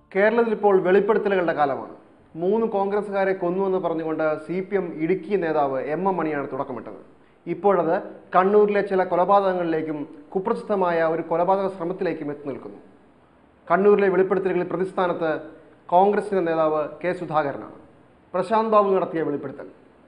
കേരളത്തിൽ ഇപ്പോൾ വെളിപ്പെടുത്തലുകളുടെ കാലമാണ് മൂന്ന് കോൺഗ്രസ്സുകാരെ കൊന്നുവെന്ന് പറഞ്ഞുകൊണ്ട് സി പി എം ഇടുക്കി നേതാവ് എം എം മണിയാണ് തുടക്കമിട്ടത് ഇപ്പോഴത് കണ്ണൂരിലെ ചില കൊലപാതകങ്ങളിലേക്കും കുപ്രസിദ്ധമായ ഒരു കൊലപാതക ശ്രമത്തിലേക്കും എത്തി നിൽക്കുന്നു കണ്ണൂരിലെ വെളിപ്പെടുത്തലുകളിൽ പ്രതിസ്ഥാനത്ത് കോൺഗ്രസിന്റെ നേതാവ് കെ സുധാകരനാണ് പ്രശാന്ത് ബാബു നടത്തിയ വെളിപ്പെടുത്തൽ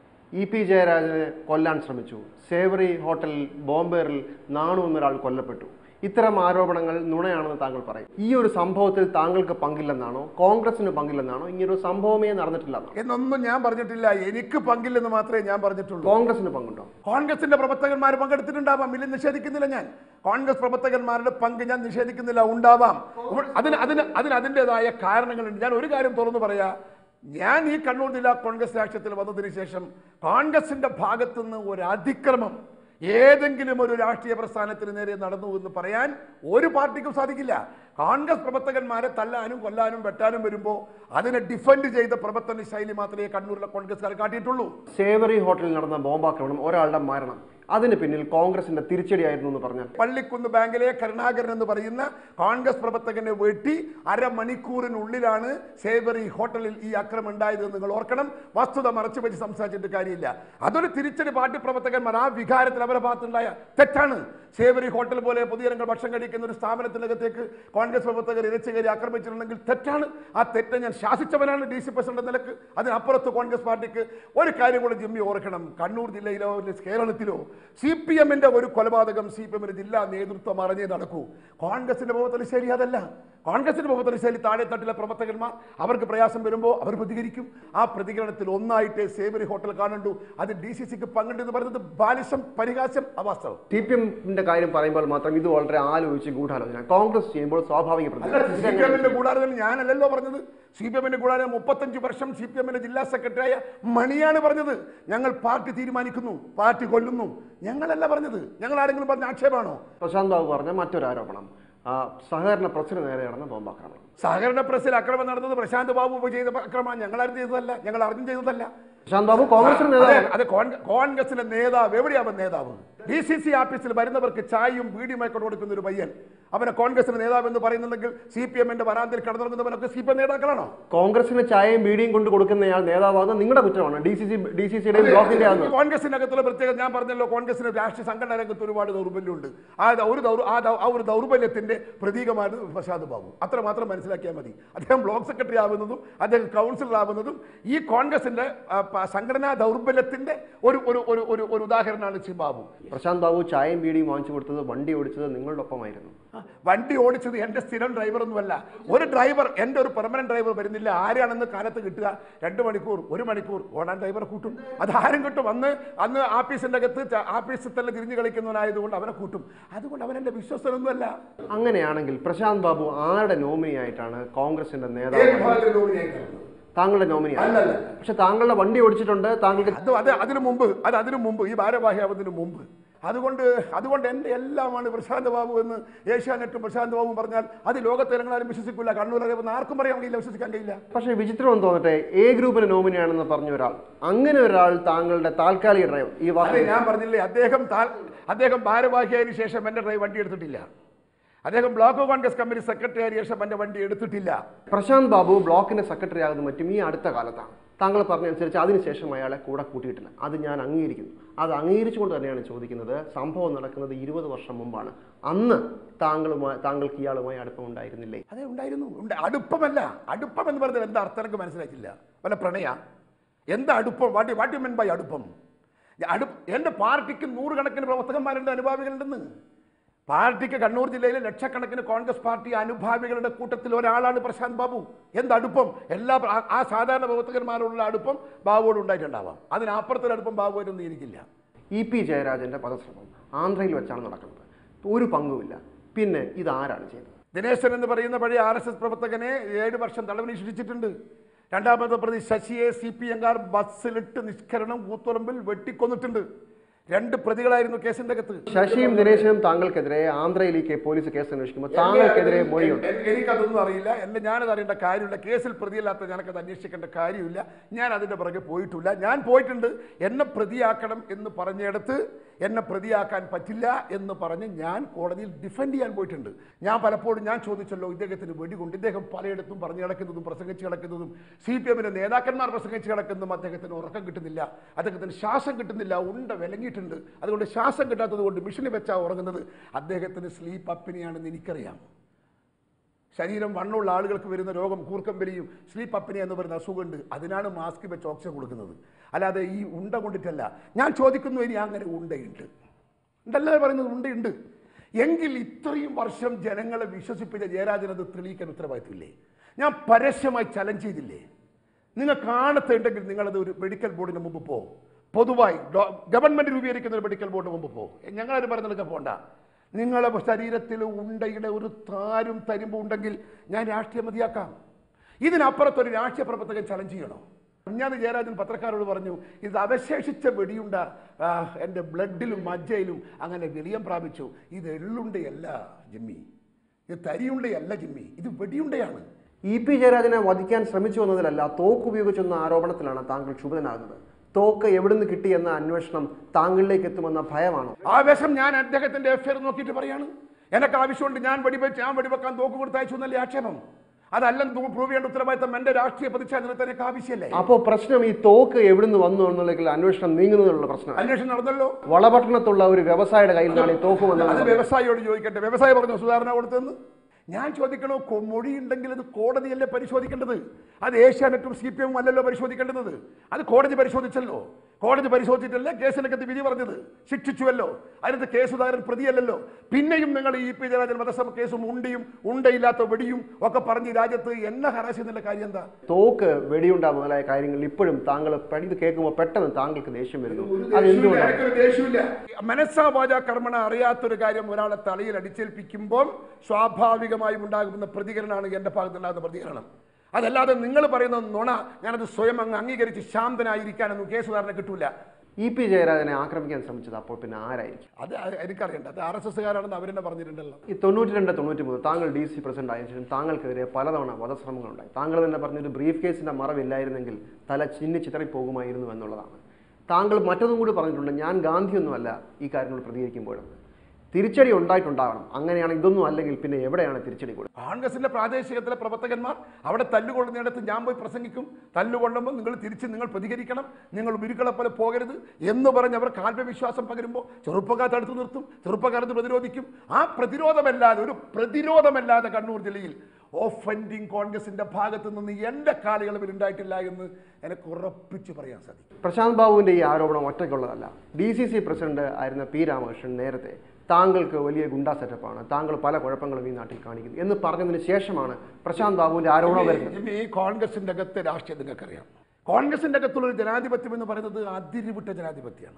ഇ പി ജയരാജനെ കൊല്ലാൻ ശ്രമിച്ചു സേവറി ഹോട്ടലിൽ ബോംബേറിൽ നാണു എന്നൊരാൾ കൊല്ലപ്പെട്ടു ഇത്തരം ആരോപണങ്ങൾ നുണയാണെന്ന് താങ്കൾ പറയും ഈ ഒരു സംഭവത്തിൽ താങ്കൾക്ക് പങ്കില്ലെന്നാണോ കോൺഗ്രസിന് പങ്കില്ലെന്നാണോ ഇങ്ങനൊരു സംഭവമേ നടന്നിട്ടില്ലെന്നാണോ എന്നൊന്നും ഞാൻ പറഞ്ഞിട്ടില്ല എനിക്ക് പങ്കില്ലെന്ന് മാത്രമേ ഞാൻ പറഞ്ഞിട്ടുള്ളൂ കോൺഗ്രസിന് പങ്കുണ്ടോ കോൺഗ്രസിന്റെ പ്രവർത്തകന്മാർ പങ്കെടുത്തിട്ടുണ്ടാവാം ഇല്ല നിഷേധിക്കുന്നില്ല ഞാൻ കോൺഗ്രസ് പ്രവർത്തകന്മാരുടെ പങ്ക് ഞാൻ നിഷേധിക്കുന്നില്ല ഉണ്ടാവാം ഉവ്വ് അതിന് അതിന് അതിന് അതിൻ്റെതായ കാരണങ്ങളുണ്ട് ഞാൻ ഒരു കാര്യം തുറന്നു പറയാ ഞാൻ ഈ കണ്ണൂർ ജില്ലാ കോൺഗ്രസ് രാഷ്ട്രീയത്തിൽ വന്നതിന് ശേഷം കോൺഗ്രസിന്റെ ഭാഗത്തുനിന്ന് ഒരു അതിക്രമം ഏതെങ്കിലും ഒരു രാഷ്ട്രീയ പ്രസ്ഥാനത്തിന് നേരെ നടന്നു എന്ന് പറയാൻ ഒരു പാർട്ടിക്കും സാധിക്കില്ല കോൺഗ്രസ് പ്രവർത്തകന്മാരെ തല്ലാനും കൊല്ലാനും വെട്ടാനും വരുമ്പോൾ അതിനെ ഡിഫെൻഡ് ചെയ്ത പ്രവർത്തന ശൈലി മാത്രമേ കണ്ണൂരിലെ കോൺഗ്രസ്സുകാർ കാട്ടിയിട്ടുള്ളൂ സേവറി ഹോട്ടലിൽ നടന്ന ബോംബാക്രമണം ഒരാളുടെ മരണം അതിന് പിന്നിൽ കോൺഗ്രസിന്റെ തിരിച്ചടിയായിരുന്നു എന്ന് പറഞ്ഞാൽ പള്ളിക്കുന്ന് ബാങ്കിലെ കരുണാകരൻ എന്ന് പറയുന്ന കോൺഗ്രസ് പ്രവർത്തകനെ വെട്ടി അരമണിക്കൂറിനുള്ളിലാണ് സേവറി ഹോട്ടലിൽ ഈ അക്രമം ഉണ്ടായത് എന്ന് നിങ്ങൾ ഓർക്കണം വസ്തുത മറച്ചു വെച്ച് സംസാരിച്ചിട്ട് കാര്യമില്ല അതൊരു തിരിച്ചടി പാർട്ടി പ്രവർത്തകന്മാർ ആ വികാരത്തിൽ അവരുടെ ഭാഗത്തുണ്ടായ തെറ്റാണ് സേവറി ഹോട്ടൽ പോലെ പൊതുജനങ്ങൾ ഭക്ഷണം കഴിക്കുന്ന ഒരു സ്ഥാപനത്തിനകത്തേക്ക് കോൺഗ്രസ് പ്രവർത്തകർ ഇരച്ചു കയറി ആക്രമിച്ചിട്ടുണ്ടെങ്കിൽ തെറ്റാണ് ആ തെറ്റ് ഞാൻ ശാസിച്ചവനാണ് ഡി സി പ്രസിഡന്റ് നിലക്ക് അതിനപ്പുറത്ത് കോൺഗ്രസ് പാർട്ടിക്ക് ഒരു കാര്യം കൂടെ ജിമ്മി ഓർക്കണം കണ്ണൂർ ജില്ലയിലോ അല്ലെങ്കിൽ കേരളത്തിലോ സി പി എമ്മിന്റെ ഒരു കൊലപാതകം സി പി എമ്മിന്റെ ജില്ലാ നേതൃത്വം അറിഞ്ഞേ നടക്കൂ കോൺഗ്രസിന്റെ പ്രവർത്തന ശൈലി അതല്ല കോൺഗ്രസിന്റെ പ്രവർത്തന ശൈലി താഴെത്തട്ടിലെ പ്രവർത്തകന്മാർ അവർക്ക് പ്രയാസം വരുമ്പോൾ അവർ പ്രതികരിക്കും ആ പ്രതികരണത്തിൽ ഒന്നായിട്ട് സേവരി ഹോട്ടൽ കാണണ്ടു അത് ഡി സി സിക്ക് പങ്കുണ്ട് എന്ന് പറയുന്നത് ബാലിശം പരിഹാസ്യം അവാസ്തവം സി പി എമ്മിന്റെ കാര്യം പറയുമ്പോൾ മാത്രം ഇത് വളരെ ആലോചിച്ച് ഗൂഢാലോചന കോൺഗ്രസ് ചെയ്യുമ്പോൾ സ്വാഭാവിക അല്ല പ്രതികരണം സി പി എമ്മിന്റെ കൂടാരം ഞാനല്ലല്ലോ പറഞ്ഞത് സി പി എമ്മിന്റെ കൂടാരം മുപ്പത്തഞ്ച് വർഷം സി പി എമ്മിന്റെ ജില്ലാ സെക്രട്ടറിയായ മണിയാണ് പറഞ്ഞത് ഞങ്ങൾ പാർട്ടി തീരുമാനിക്കുന്നു പാർട്ടി കൊല്ലുന്നു ഞങ്ങളല്ല പറഞ്ഞത് ഞങ്ങൾ ആരെങ്കിലും പറഞ്ഞ ആക്ഷേപമാണോ പ്രശാന്ത് ബാബു പറഞ്ഞ മറ്റൊരു ആരോപണം ആ, സഹകരണ പ്രസിന് നേരെ നടന്ന ബോംബാക്രമണം സഹകരണ പ്രസിൽ അക്രമം നടന്നത് പ്രശാന്ത് ബാബു ചെയ്ത അക്രമം ഞങ്ങൾ ആരും ചെയ്തതല്ല ഞങ്ങൾ അറിഞ്ഞും ചെയ്തതല്ല പ്രശാന്ത് ബാബു കോൺഗ്രസിന് അതെ, നേതാവ് അത് കോൺ- കോൺഗ്രസിന്റെ നേതാവ് എവിടെയാവൻ നേതാവ് ഡി സി സി ഓഫീസിൽ വരുന്നവർക്ക് ചായയും ബീഡിയുമായി കൊണ്ട് കൊടുക്കുന്ന ഒരു പയ്യൻ അവനെ കോൺഗ്രസിന്റെ നേതാവ് എന്ന് പറയുന്നുണ്ടെങ്കിൽ സി പി എമ്മിന്റെ വരാന്തിൽ കടന്നിറങ്ങുന്നവനൊക്കെ സി പി എം നേതാക്കളാണോ കോൺഗ്രസിന് ചായയും ബീഡിയും കൊണ്ട് കൊടുക്കുന്നയാൾ നേതാവാകുന്ന നിങ്ങളുടെ കുറ്റമാണ് D C C D C സിയുടെയും ബ്ലോക്കിന്റെ ആകുന്നത് കോൺഗ്രസിനകത്തുള്ള പ്രത്യേകത ഞാൻ പറഞ്ഞല്ലോ കോൺഗ്രസിന് രാഷ്ട്രീയ സംഘടനാ രംഗത്ത് ഒരുപാട് ദൗർബല്യമുണ്ട് ആ ദ- ഒരു ദൗർ ആ ദൗ- ആ ഒരു ദൗർബല്യത്തിന്റെ പ്രതീകമായിരുന്നു പ്രസാദ് ബാബു അത്ര മാത്രം മനസ്സിലാക്കിയാൽ മതി അദ്ദേഹം ബ്ലോക്ക് സെക്രട്ടറി ആവുന്നതും അദ്ദേഹം കൗൺസിലർ ആവുന്നതും ഈ കോൺഗ്രസിന്റെ ആ, പ- സംഘടനാ ദൗർബല്യത്തിന്റെ ഒരു ഒരു ഒരു ഒരു ഒരു ഉദാഹരണമാണ് ശ്രീ ബാബു പ്രശാന്ത് ബാബു ചായയും ബീഡിയും വാങ്ങിച്ചു കൊടുത്തത് വണ്ടി ഓടിച്ചത് നിങ്ങളുടെ ഒപ്പമായിരുന്നു ആ, വണ്ടി ഓടിച്ചത് എൻ്റെ സ്ഥിരം ഡ്രൈവറൊന്നുമല്ല ഒരു ഡ്രൈവർ എൻ്റെ ഒരു പെർമനന്റ് ഡ്രൈവർ വരുന്നില്ല ആരാണെന്ന് കാലത്ത് കിട്ടുക രണ്ട് മണിക്കൂർ ഒരു മണിക്കൂർ ഓടാൻ ഡ്രൈവറെ കൂട്ടും അത് ആരും കിട്ടും അന്ന് അന്ന് ആഫീസിൻ്റെ അകത്ത് ച- ആഫീസിൽ തന്നെ തിരിഞ്ഞു കളിക്കുന്നവനായതുകൊണ്ട് അവനെ കൂട്ടും അതുകൊണ്ട് അവൻ എൻ്റെ വിശ്വസ്തനൊന്നുമല്ല അങ്ങനെയാണെങ്കിൽ പ്രശാന്ത് ബാബു ആരുടെ നോമിനി ആയിട്ടാണ് കോൺഗ്രസിന്റെ നേതാവ് താങ്കളുടെ നോമിനി അല്ലല്ല. പക്ഷെ താങ്കളുടെ വണ്ടി ഓടിച്ചിട്ടുണ്ട് താങ്കൾക്ക് അത് അത് അതിനു മുമ്പ് അത് അതിനു മുമ്പ് ഈ ഭാരവാഹിയാവുന്നതിന് മുമ്പ് അതുകൊണ്ട് അതുകൊണ്ട് എൻ്റെ എല്ലാമാണ് പ്രശാന്ത് ബാബു എന്ന് ഏഷ്യാനെറ്റും പ്രശാന്ത് ബാബു പറഞ്ഞാൽ അത് ലോകത്തെ ആരും വിശ്വസിക്കില്ല കണ്ണൂർ അറിയുന്ന ആർക്കും പറയാൻ കഴിയില്ല വിശ്വസിക്കാൻ കഴിയില്ല പക്ഷേ വിചിത്രം എന്ന് തോന്നട്ടെ എ ഗ്രൂപ്പിന് നോമിനിയാണെന്ന് പറഞ്ഞ ഒരാൾ അങ്ങനെ ഒരാൾ താങ്കളുടെ താൽക്കാലിക ഡ്രൈവർ ഈ അതെ വാക്ക് ഞാൻ പറഞ്ഞില്ലേ അദ്ദേഹം താ- അദ്ദേഹം ഭാരവാഹിയായതിനു ശേഷം എൻ്റെ ഡ്രൈവ് വണ്ടി എടുത്തിട്ടില്ല അദ്ദേഹം ബ്ലോക്ക് കോൺഗ്രസ് കമ്മിറ്റി സെക്രട്ടറി ആയ ശേഷം എൻ്റെ വണ്ടി എടുത്തിട്ടില്ല പ്രശാന്ത് ബാബു ബ്ലോക്കിന്റെ സെക്രട്ടറി ആകുന്ന മറ്റും ഈ അടുത്ത കാലത്താണ് താങ്കൾ പറഞ്ഞതനുസരിച്ച് അതിനുശേഷം അയാളെ കൂടെ കൂട്ടിയിട്ടില്ല അത് ഞാൻ അംഗീകരിക്കുന്നു അത് അംഗീകരിച്ചുകൊണ്ട് തന്നെയാണ് ചോദിക്കുന്നത് സംഭവം നടക്കുന്നത് ഇരുപത് വർഷം മുമ്പാണ് അന്ന് താങ്കളുമായി താങ്കൾക്ക് ഇയാളുമായി അടുപ്പം ഉണ്ടായിരുന്നില്ലേ അതെ ഉണ്ടായിരുന്നു ഉണ്ട് അടുപ്പമല്ല അടുപ്പം എന്ന് പറഞ്ഞാൽ എന്താ അർത്ഥം എനിക്ക് മനസ്സിലാക്കില്ല വല്ല പ്രണയ എന്താ അടുപ്പം വാട്ടി വാട്ടി മെൻ ബൈ അടുപ്പം അടു എൻ്റെ പാർട്ടിക്ക് നൂറുകണക്കിന് പ്രവർത്തകന്മാരുണ്ട് അനുഭാവികളുണ്ടെന്ന് പാർട്ടിക്ക് കണ്ണൂർ ജില്ലയിലെ ലക്ഷക്കണക്കിന് കോൺഗ്രസ് പാർട്ടി അനുഭാവികളുടെ കൂട്ടത്തിൽ ഒരാളാണ് പ്രശാന്ത് ബാബു എന്ത് അടുപ്പം എല്ലാ പ്ര- ആ- ആ സാധാരണ പ്രവർത്തകന്മാരോടുള്ള അടുപ്പം ബാബുവോട് ഉണ്ടായിട്ടുണ്ടാവാം അതിനപ്പുറത്തൊരു അടുപ്പം ബാബുവിനൊന്നും എനിക്കില്ല ഇ പി ജയരാജന്റെ പദശ്രമം ആന്ധ്രയിൽ വെച്ചാണ് നടക്കുന്നത് ഒരു പങ്കുമില്ല പിന്നെ ഇതാരാണ് ചെയ്തത് ദിനേശൻ എന്ന് പറയുന്ന പഴയ ആർ എസ് എസ് പ്രവർത്തകനെ ഏഴ് വർഷം തടവിന് ശിക്ഷിച്ചിട്ടുണ്ട് രണ്ടാമത്തെ പ്രതി ശശിയെ സി പി എംകാർ ബസ്സിലിട്ട് നിഷ്കരണം കൂത്തുറമ്പിൽ വെട്ടിക്കൊന്നിട്ടുണ്ട് രണ്ട് പ്രതികളായിരുന്നു കേസിന്റെ അകത്ത് ശശിയും ദിനേശനും താങ്കൾക്കെതിരെ ആന്ധ്രയിലേക്ക് പോലീസ് കേസ് അന്വേഷിക്കുമ്പോൾ താങ്കൾക്കെതിരെ മൊഴിയുണ്ട് എ- എനിക്കതൊന്നും അറിയില്ല എന്നെ ഞാനത് അറിയേണ്ട കാര്യമില്ല കേസിൽ പ്രതിയല്ലാത്ത ഞാനത് അന്വേഷിക്കേണ്ട കാര്യമില്ല ഞാൻ അതിന്റെ പുറകെ പോയിട്ടില്ല ഞാൻ പോയിട്ടുണ്ട് എന്നെ പ്രതിയാക്കണം എന്ന് പറഞ്ഞിടത്ത് എന്നെ പ്രതിയാക്കാൻ പറ്റില്ല എന്ന് പറഞ്ഞ് ഞാൻ കോടതിയിൽ ഡിഫെൻഡ് ചെയ്യാൻ പോയിട്ടുണ്ട് ഞാൻ പലപ്പോഴും ഞാൻ ചോദിച്ചല്ലോ ഇദ്ദേഹത്തിന് വെടികൊണ്ട് ഇദ്ദേഹം പലയിടത്തും പറഞ്ഞു കിടക്കുന്നതും പ്രസംഗിച്ച് കിടക്കുന്നതും സി പി എമ്മിൻ്റെ നേതാക്കന്മാർ പ്രസംഗിച്ച് കിടക്കുന്നതും അദ്ദേഹത്തിന് ഉറക്കം കിട്ടുന്നില്ല അദ്ദേഹത്തിന് ശ്വാസം കിട്ടുന്നില്ല ഉണ്ട വിലങ്ങിയിട്ടുണ്ട് അതുകൊണ്ട് ശ്വാസം കിട്ടാത്തത് കൊണ്ട് മിഷന് വെച്ചാ ഉറങ്ങുന്നത് അദ്ദേഹത്തിന് സ്ലീപ്പ് അപ്പിനെയാണെന്ന് എനിക്കറിയാം ശരീരം വണ്ണമുള്ള ആളുകൾക്ക് വരുന്ന രോഗം കൂർക്കമ്പലിയും സ്ലീപ്പ് അപ്പിനെ എന്ന് പറയുന്ന അസുഖമുണ്ട് അതിനാണ് മാസ്ക് വെച്ച് ഓക്സിജൻ കൊടുക്കുന്നത് അല്ലാതെ ഈ ഉണ്ട കൊണ്ടിട്ടല്ല ഞാൻ ചോദിക്കുന്നു ഇനി അങ്ങനെ ഉണ്ടയുണ്ട് ഉണ്ടല്ലേ പറയുന്നത് ഉണ്ടയുണ്ട് എങ്കിൽ ഇത്രയും വർഷം ജനങ്ങളെ വിശ്വസിപ്പിച്ച ജയരാജൻ അത് തെളിയിക്കാൻ ഉത്തരവാദിത്തമില്ലേ ഞാൻ പരസ്യമായി ചലഞ്ച് ചെയ്തില്ലേ നിങ്ങൾ കാണത്തുണ്ടെങ്കിൽ നിങ്ങളത് ഒരു മെഡിക്കൽ ബോർഡിന് മുമ്പ് പോ പൊതുവായി ഡോ- ഗവൺമെന്റ് രൂപീകരിക്കുന്ന ഒരു മെഡിക്കൽ ബോർഡിന് മുമ്പ് പോ ഞങ്ങളത് പറയുന്നതൊക്കെ പോണ്ട നിങ്ങളെ ശരീരത്തിൽ ഉണ്ടയുടെ ഒരു താരും തരിമ്പും ഉണ്ടെങ്കിൽ ഞാൻ രാഷ്ട്രീയ മതിയാക്കാം ഇതിനപ്പുറത്തൊരു രാഷ്ട്രീയ പ്രവർത്തകൻ ചലഞ്ച് ചെയ്യണോ ഞാൻ ജയരാജൻ പത്രക്കാരോട് പറഞ്ഞു ഇത് അവശേഷിച്ച വെടിയുണ്ട ആ, എൻ്റെ ബ്ലഡിലും മജ്ജയിലും അങ്ങനെ വിലയം പ്രാപിച്ചു ഇത് എള്ളുണ്ടയല്ല ജിമ്മി ഇത് തരിയുണ്ടയല്ല ജിമ്മി ഇത് വെടിയുണ്ടയാണ് ഇ പി ജയരാജനെ വധിക്കാൻ ശ്രമിച്ചു എന്നതിലല്ല തോക്ക് ഉപയോഗിച്ചെന്ന ആരോപണത്തിലാണ് താങ്കൾ ക്ഷുഭിതനാകുന്നത് തോക്ക് എവിടുന്ന് കിട്ടിയെന്ന അന്വേഷണം താങ്കളിലേക്ക് എത്തുമെന്ന ഭയമാണോ ആവേശം ഞാൻ അദ്ദേഹത്തിന്റെ എഫ്ഐആർ നോക്കിയിട്ട് പറയാണ് എനക്ക് ആവശ്യമുണ്ട് ഞാൻ വെടിവെച്ച് ഞാൻ വെടിവെക്കാൻ തോക്ക് കൊടുത്തയച്ചു എന്നല്ലേ ആക്ഷേപം അതല്ലെന്ന് പ്രൂവ് ചെയ്യേണ്ട ഉത്തരവാദിത്തം എന്റെ രാഷ്ട്രീയ പ്രതിച്ഛാദനത്തിന് എനിക്ക് ആവശ്യമല്ലേ അപ്പോൾ പ്രശ്നം ഈ തോക്ക് എവിടുന്ന് വന്നു എന്നുള്ളതിൽ അന്വേഷണം നീങ്ങുന്നതിനുള്ള പ്രശ്നമാണ് അന്വേഷണം നടന്നല്ലോ വളപട്ടണത്തുള്ള ഒരു വ്യവസായിയുടെ കയ്യിൽ നിന്നാണ് ഈ തോക്ക് അത് വന്നത് വ്യവസായിയോട് ചോദിക്കട്ടെ വ്യവസായി പറഞ്ഞു സുധാരണ കൊടുത്തെന്ന് ഞാൻ ചോദിക്കണോ കൊ- മൊഴി ഉണ്ടെങ്കിൽ അത് കോടതിയല്ലേ പരിശോധിക്കേണ്ടത് അത് ഏഷ്യാനെറ്റും സി പി എമ്മും അല്ലല്ലോ പരിശോധിക്കേണ്ടത് അത് കോടതി പരിശോധിച്ചല്ലോ കോടതി പരിശോധിച്ചിട്ടല്ലേ കേസിനകത്ത് വിധി പറഞ്ഞത് ശിക്ഷിച്ചുവല്ലോ അതിനകത്ത് കേസുദാരൻ പ്രതിയല്ലല്ലോ പിന്നെയും നിങ്ങൾ ഈ പി ജയരാജൻ വധശ്രമ കേസും ഉണ്ടിയും ഉണ്ടയില്ലാത്ത വെടിയും ഒക്കെ പറഞ്ഞ് രാജ്യത്ത് എന്നെ ഹരാശ് ചെയ്യുന്ന കാര്യം എന്താ തോക്ക് വെടിയുണ്ട മുതലായ കാര്യങ്ങൾ ഇപ്പോഴും താങ്കൾ പ- ഇത് കേൾക്കുമ്പോൾ പെട്ടെന്ന് താങ്കൾക്ക് ദേഷ്യം വരുന്നു അത് എന്തുകൊണ്ടാണ് എനിക്കൊരു ദേഷ്യമില്ല മനസ്സാ വാച കർമ്മണ അറിയാത്തൊരു കാര്യം ഒരാളെ തലയിൽ അടിച്ചേൽപ്പിക്കുമ്പോൾ സ്വാഭാവികമായും ഉണ്ടാകുന്ന പ്രതികരണമാണ് എൻ്റെ ഭാഗത്തുണ്ടാകുന്ന പ്രതികരണം അതല്ലാതെ നിങ്ങൾ പറയുന്ന നുണ ഞാനത് സ്വയം അങ്ങ് അംഗീകരിച്ച് ശാന്തനായിരിക്കാനൊന്നും കേസുകാരനെ കിട്ടൂല ഇ പി ജയരാജനെ ആക്രമിക്കാൻ ശ്രമിച്ചത് അപ്പോൾ പിന്നെ ആരായിരിക്കും അത് എനിക്കറിയണ്ട അത് ആർ എസ് എസ്സുകാരാണെന്ന് അവരെന്നെ പറഞ്ഞിട്ടുണ്ടല്ലോ ഈ തൊണ്ണൂറ്റി രണ്ട് തൊണ്ണൂറ്റി മൂന്ന് താങ്കൾ ഡി സി പ്രസിഡന്റ് ആയ ശേഷം താങ്കൾക്കെതിരെ പലതവണ വധശ്രമങ്ങളുണ്ടായി താങ്കൾ തന്നെ പറഞ്ഞൊരു ബ്രീഫ് കേസിന്റെ മറവില്ലായിരുന്നെങ്കിൽ തല ചിന്നി ചിതറി പോകുമായിരുന്നു എന്നുള്ളതാണ് താങ്കൾ മറ്റൊന്നും കൂടി പറഞ്ഞിട്ടുണ്ട് ഞാൻ ഗാന്ധിയൊന്നുമല്ല ഈ കാര്യങ്ങൾ പ്രതികരിക്കുമ്പോഴെന്ന് തിരിച്ചടി ഉണ്ടായിട്ടുണ്ടാകണം അങ്ങനെയാണ് ഇതൊന്നും അല്ലെങ്കിൽ പിന്നെ എവിടെയാണ് തിരിച്ചടി കൊടുക്കുക കോൺഗ്രസിന്റെ പ്രാദേശികത്തിലെ പ്രവർത്തകന്മാർ അവിടെ തല്ലുകൊള്ളുന്നിടത്ത് ഞാൻ പോയി പ്രസംഗിക്കും തല്ലുകൊള്ളുമ്പോൾ നിങ്ങൾ തിരിച്ച് നിങ്ങൾ പ്രതികരിക്കണം നിങ്ങൾ ഉരുക്കളെ പോലെ പോകരുത് എന്ന് പറഞ്ഞ് അവർക്ക് ആത്മവിശ്വാസം പകരുമ്പോൾ ചെറുപ്പക്കാർ തടുത്തു നിർത്തും ചെറുപ്പക്കാരത്ത് പ്രതിരോധിക്കും ആ പ്രതിരോധമല്ലാതെ ഒരു പ്രതിരോധമല്ലാതെ കണ്ണൂർ ജില്ലയിൽ ഓഫൻഡിങ് കോൺഗ്രസിന്റെ ഭാഗത്ത് നിന്ന് എൻ്റെ കാലയളവിൽ ഉണ്ടായിട്ടില്ല എന്ന് എനിക്ക് ഉറപ്പിച്ച് പറയാൻ സാധിക്കും പ്രശാന്ത് ബാബുവിന്റെ ഈ ആരോപണം ഒറ്റയ്ക്കുള്ളതല്ല ഡി സി സി പ്രസിഡന്റ് ആയിരുന്ന പി രാമകൃഷ്ണൻ നേരത്തെ താങ്കൾക്ക് വലിയ ഗുണ്ടാ സെറ്റപ്പാണ് താങ്കൾ പല കുഴപ്പങ്ങളും ഈ നാട്ടിൽ കാണിക്കുന്നു എന്ന് പറഞ്ഞതിന് ശേഷമാണ് പ്രശാന്ത് ബാബുവിന്റെ ആരോപണം വരുന്നത് ജിമ്മി, ഈ കോൺഗ്രസിന്റെ അകത്തെ രാഷ്ട്രീയം നിങ്ങൾക്കറിയാം കോൺഗ്രസിന്റെ അകത്തുള്ള ഒരു ജനാധിപത്യം എന്ന് പറയുന്നത് അതിരിവിട്ട ജനാധിപത്യമാണ്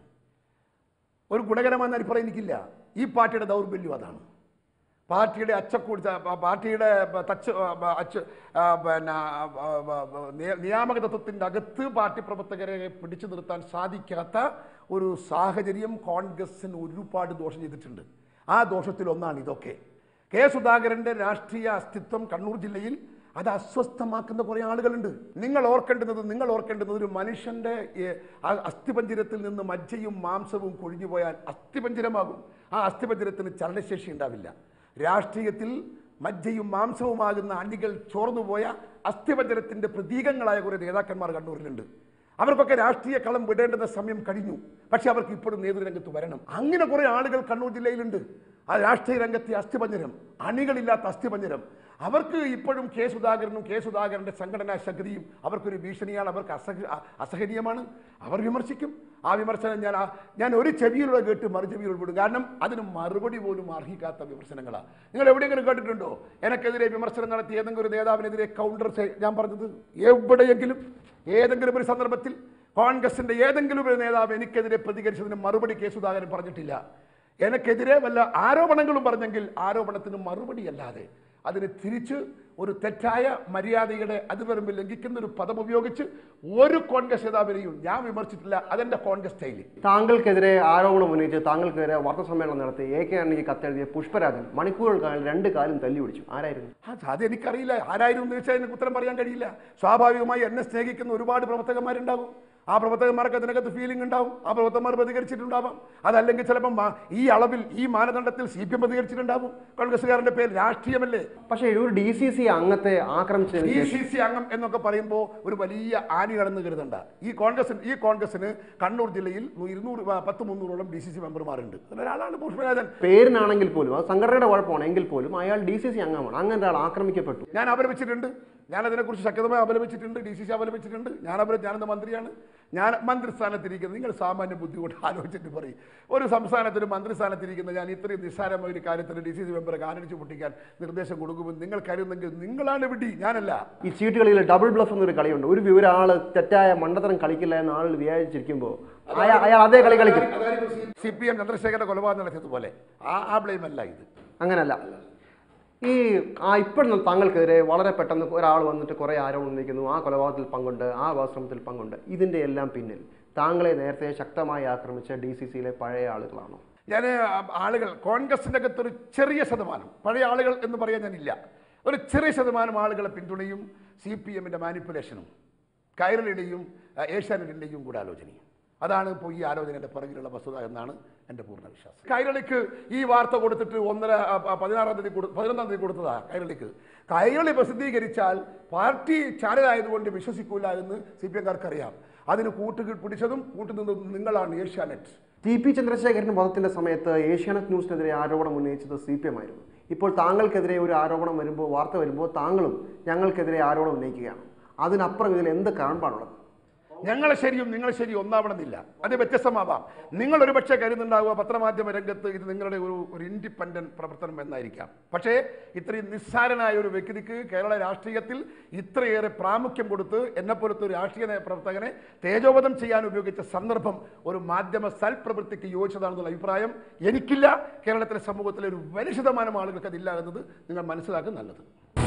ഒരു ഗുണകരമായ അഭിപ്രായം എനിക്കില്ല ഈ പാർട്ടിയുടെ ദൗർബല്യം അതാണ് പാർട്ടിയുടെ അച്ചക്കൂടി പാർട്ടിയുടെ തച്ച് അച്ച് ആ, പിന്നെ ആ, ആ, ആ, നിയ- നിയാമക തത്വത്തിൻ്റെ അകത്ത് പാർട്ടി പ്രവർത്തകരെ പിടിച്ചു നിർത്താൻ സാധിക്കാത്ത ഒരു സാഹചര്യം കോൺഗ്രസിന് ഒരുപാട് ദോഷം ചെയ്തിട്ടുണ്ട് ആ ദോഷത്തിൽ ഒന്നാണ് ഇതൊക്കെ കെ സുധാകരന്റെ രാഷ്ട്രീയ അസ്തിത്വം കണ്ണൂർ ജില്ലയിൽ അത് അസ്വസ്ഥമാക്കുന്ന കുറേ ആളുകളുണ്ട് നിങ്ങൾ ഓർക്കേണ്ടുന്നത് നിങ്ങൾ ഓർക്കേണ്ടുന്നത് ഒരു മനുഷ്യന്റെ ഏ, ആ അസ്ഥിപഞ്ജരത്തിൽ നിന്ന് മജ്ജയും മാംസവും കൊഴിഞ്ഞു പോയാൽ അസ്ഥിപഞ്ജരമാകും ആ അസ്ഥിപഞ്ജരത്തിന് ചലനശേഷി ഉണ്ടാവില്ല രാഷ്ട്രീയത്തിൽ മജ്ജയും മാംസവുമാകുന്ന അണികൾ ചോർന്നുപോയ അസ്ഥിപഞ്ജരത്തിന്റെ പ്രതീകങ്ങളായ കുറേ നേതാക്കന്മാർ കണ്ണൂരിലുണ്ട് അവർക്കൊക്കെ രാഷ്ട്രീയ കളം വിടേണ്ടുന്ന സമയം കഴിഞ്ഞു പക്ഷെ അവർക്ക് ഇപ്പോഴും നേതൃരംഗത്ത് വരണം അങ്ങനെ കുറെ ആളുകൾ കണ്ണൂർ ജില്ലയിലുണ്ട് ആ രാഷ്ട്രീയ രംഗത്തെ അസ്ഥിപഞ്ജരം അണികളില്ലാത്ത അസ്ഥിപഞ്ജരം അവർക്ക് ഇപ്പോഴും കെ സുധാകരനും കെ സുധാകരന്റെ സംഘടനാ ശക്തിയും അവർക്കൊരു ഭീഷണിയാണ് അവർക്ക് അസഹ അ- അസഹനീയമാണ് അവർ വിമർശിക്കും ആ വിമർശനം ഞാൻ ആ- ഞാൻ ഒരു ചെവിയിലൂടെ കേട്ട് മറു ചെവിയിലൂടെ വിടും കാരണം അതിന് മറുപടി പോലും അർഹിക്കാത്ത വിമർശനങ്ങളാണ് നിങ്ങൾ എവിടെയെങ്കിലും കേട്ടിട്ടുണ്ടോ എനക്കെതിരെ വിമർശനം നടത്തി ഏതെങ്കിലും ഒരു നേതാവിനെതിരെ കൗണ്ടർ ഞാൻ പറഞ്ഞത് എവിടെയെങ്കിലും ഏതെങ്കിലും ഒരു സന്ദർഭത്തിൽ കോൺഗ്രസിന്റെ ഏതെങ്കിലും ഒരു നേതാവ് എനിക്കെതിരെ പ്രതികരിച്ചതിന് മറുപടി കെ സുധാകരൻ പറഞ്ഞിട്ടില്ല എനിക്കെതിരെ വല്ല ആരോപണങ്ങളും പറഞ്ഞെങ്കിൽ ആരോപണത്തിന് മറുപടിയല്ലാതെ അതിന് തിരിച്ച് ഒരു തെറ്റായ മര്യാദയുടെ അതിവരമ്പ് ലംഘിക്കുന്ന ഒരു പദം ഉപയോഗിച്ച് ഒരു കോൺഗ്രസ് നേതാവിനെയും ഞാൻ വിമർശിച്ചിട്ടില്ല അതെന്റെ കോൺഗ്രസ് സ്റ്റൈലിൽ താങ്കൾക്കെതിരെ ആരോപണം ഉന്നയിച്ച് താങ്കൾക്കെതിരെ വാർത്താ സമ്മേളനം നടത്തി എ കെ ആന്റണിക്ക് കത്തെഴുതിയ പുഷ്പരാജൻ മണിക്കൂറുകൾക്കായി രണ്ട് കാലും തല്ലി പിടിച്ചു ആരായിരുന്നു അത് അതെനിക്കറിയില്ല ആരായിരുന്നു എന്ന് ചോദിച്ചാൽ എനിക്ക് ഉത്തരം പറയാൻ കഴിയില്ല സ്വാഭാവികമായി എന്നെ സ്നേഹിക്കുന്ന ഒരുപാട് പ്രവർത്തകന്മാരുണ്ടാകും ആ പ്രവർത്തകന്മാർക്ക് അതിനകത്ത് ഫീലിംഗ് ഉണ്ടാവും ആ പ്രവർത്തകന്മാർ പ്രതികരിച്ചിട്ടുണ്ടാവാം അതല്ലെങ്കിൽ ചിലപ്പം മാ- ഈ അളവിൽ ഈ മാനദണ്ഡത്തിൽ സി പി എം പ്രതികരിച്ചിട്ടുണ്ടാവും കോൺഗ്രസ്സുകാരന്റെ പേര് രാഷ്ട്രീയമല്ലേ പക്ഷേ ഒരു ഡി സി സി അംഗത്തെ ആക്രമിച്ചതിന് ഡി ശേഷം സി സി അംഗം എന്നൊക്കെ പറയുമ്പോൾ ഒരു വലിയ ആനി കടന്ന് കരുതണ്ട ഈ കോൺഗ്രസ് ഈ കോൺഗ്രസിന് കണ്ണൂർ ജില്ലയിൽ നൂ- ഇരുന്നൂറ് ആ, പത്ത് മുന്നൂറോളം ഡി സി സി മെമ്പർമാരുണ്ട് അതിലൊരാളാണ് പുഷ്പരാജൻ പേരിനാണെങ്കിൽ പോലും അത് സംഘടനയുടെ കുഴപ്പമാണ് എങ്കിൽ പോലും അയാൾ ഡി സി സി അംഗമാണ് അങ്ങനെ ഒരാൾ ആക്രമിക്കപ്പെട്ടു ഞാൻ അപലപിച്ചിട്ടുണ്ട് ഞാൻ അതിനെക്കുറിച്ച് ശക്തമായി അപലപിച്ചിട്ടുണ്ട് ഡി സി സി അപലപിച്ചിട്ടുണ്ട് ഞാൻ അപല ഞാനെന്ന മന്ത്രിയാണ് ഞാൻ മന്ത്രിസ്ഥാനത്തിരിക്കുന്നത് നിങ്ങൾ സാമാന്യ ബുദ്ധി കൊണ്ട് ആലോചിച്ചിട്ട് പറയും ഒരു സംസ്ഥാനത്തിന് മന്ത്രിസ്ഥാനത്തിരിക്കുന്ന ഞാൻ ഇത്രയും നിസ്സാരമായ ഒരു കാര്യത്തിന് ഡി സി സി മെമ്പറെ കാണിച്ചു പൊട്ടിക്കാൻ നിർദ്ദേശം കൊടുക്കുമെന്ന് നിങ്ങൾ കരുതുന്നെങ്കിൽ നിങ്ങളാണ് വിടി ഞാനല്ല ഈ ചീട്ടുകളിൽ ഡബിൾ ബ്ലഫ് എന്നൊരു കളിയുണ്ട് ഒരു വിവരം ആള് തെറ്റായ മണ്ടത്തരം കളിക്കില്ല എന്ന് ആൾ വിചാരിച്ചിരിക്കുമ്പോൾ അയാൾ അയാൾ അതേ കളി കളിക്കും സി പി എം ചന്ദ്രശേഖരന്റെ കൊലപാതകം നടത്തിയതുപോലെ ആ ആ ബ്ലെയിം അല്ല ഇത് അങ്ങനല്ല ഈ ആ ഇപ്പോഴും താങ്കൾക്കെതിരെ വളരെ പെട്ടെന്ന് ഒരാൾ വന്നിട്ട് കുറേ ആരോപണം ഉന്നയിക്കുന്നു ആ കൊലപാതകത്തിൽ പങ്കുണ്ട് ആ വസ്ത്രത്തിൽ പങ്കുണ്ട് ഇതിൻ്റെ എല്ലാം പിന്നിൽ താങ്കളെ നേരത്തെ ശക്തമായി ആക്രമിച്ച ഡി സി സിയിലെ പഴയ ആളുകളാണോ ഞാൻ ആളുകൾ കോൺഗ്രസിൻ്റെ അകത്തൊരു ചെറിയ ശതമാനം പഴയ ആളുകൾ എന്ന് പറയാൻ ഞാനില്ല ഒരു ചെറിയ ശതമാനം ആളുകളെ പിന്തുണയും സി പി എമ്മിൻ്റെ മാനിപ്പുലേഷനും കൈരളിയുടെയും ഏഷ്യാനെറ്റിൻ്റെയും കൂടെ ആലോചനയും അതാണ് ഇപ്പോൾ ഈ ആലോചനയുടെ പിറകിലുള്ള വസ്തുത എന്നാണ് എൻ്റെ പൂർണ്ണ വിശ്വാസം കൈരളിക്ക് ഈ വാർത്ത കൊടുത്തിട്ട് ഒന്നര ആ, ആ, പതിനാറാം തീയതി കൊടു പതിനൊന്നാം തീയതി കൊടുത്തതാ കൈരളിക്ക് കൈരളി പ്രസിദ്ധീകരിച്ചാൽ പാർട്ടി ചാനലായതുകൊണ്ട് വിശ്വസിക്കൂല എന്ന് സി പി എംകാർക്ക് അറിയാം അതിന് കൂട്ട് പിടിച്ചതും കൂട്ടുനിന്നതും നിങ്ങളാണ് ഏഷ്യാനെറ്റ് ടി പി ചന്ദ്രശേഖരൻ വധത്തിന്റെ സമയത്ത് ഏഷ്യാനെറ്റ് ന്യൂസിനെതിരെ ആരോപണം ഉന്നയിച്ചത് സി പി എം ആയിരുന്നു ഇപ്പോൾ താങ്കൾക്കെതിരെ ഒരു ആരോപണം വരുമ്പോൾ വാർത്ത വരുമ്പോൾ താങ്കളും ഞങ്ങൾക്കെതിരെ ആരോപണം ഉന്നയിക്കുകയാണ് അതിനപ്പുറം ഇതിൽ എന്ത് കാണുവാനുള്ളത് ഞങ്ങളെ ശരിയും നിങ്ങൾ ശരി ഒന്നാവണമെന്നില്ല അത് വ്യത്യസ്തമാവാം നിങ്ങൾ ഒരുപക്ഷെ കരുതുന്നുണ്ടാവുക പത്രമാധ്യമ രംഗത്ത് ഇത് നിങ്ങളുടെ ഒരു ഒരു ഇൻഡിപെൻഡന്റ് പ്രവർത്തനം എന്നായിരിക്കാം പക്ഷേ ഇത്രയും നിസ്സാരനായ ഒരു വ്യക്തിക്ക് കേരള രാഷ്ട്രീയത്തിൽ ഇത്രയേറെ പ്രാമുഖ്യം കൊടുത്ത് എന്നെപ്പോലത്തെ ഒരു രാഷ്ട്രീയ നയ- പ്രവർത്തകനെ തേജോവധം ചെയ്യാൻ ഉപയോഗിച്ച സന്ദർഭം ഒരു മാധ്യമ സൽപ്രവൃത്തിക്ക് യോജിച്ചതാണെന്നുള്ള അഭിപ്രായം എനിക്കില്ല കേരളത്തിലെ സമൂഹത്തിലെ ഒരു വലിയ ശതമാനം ആളുകൾക്ക് അതില്ല എന്നത് നിങ്ങൾ മനസ്സിലാക്കുന്നത് നല്ലത്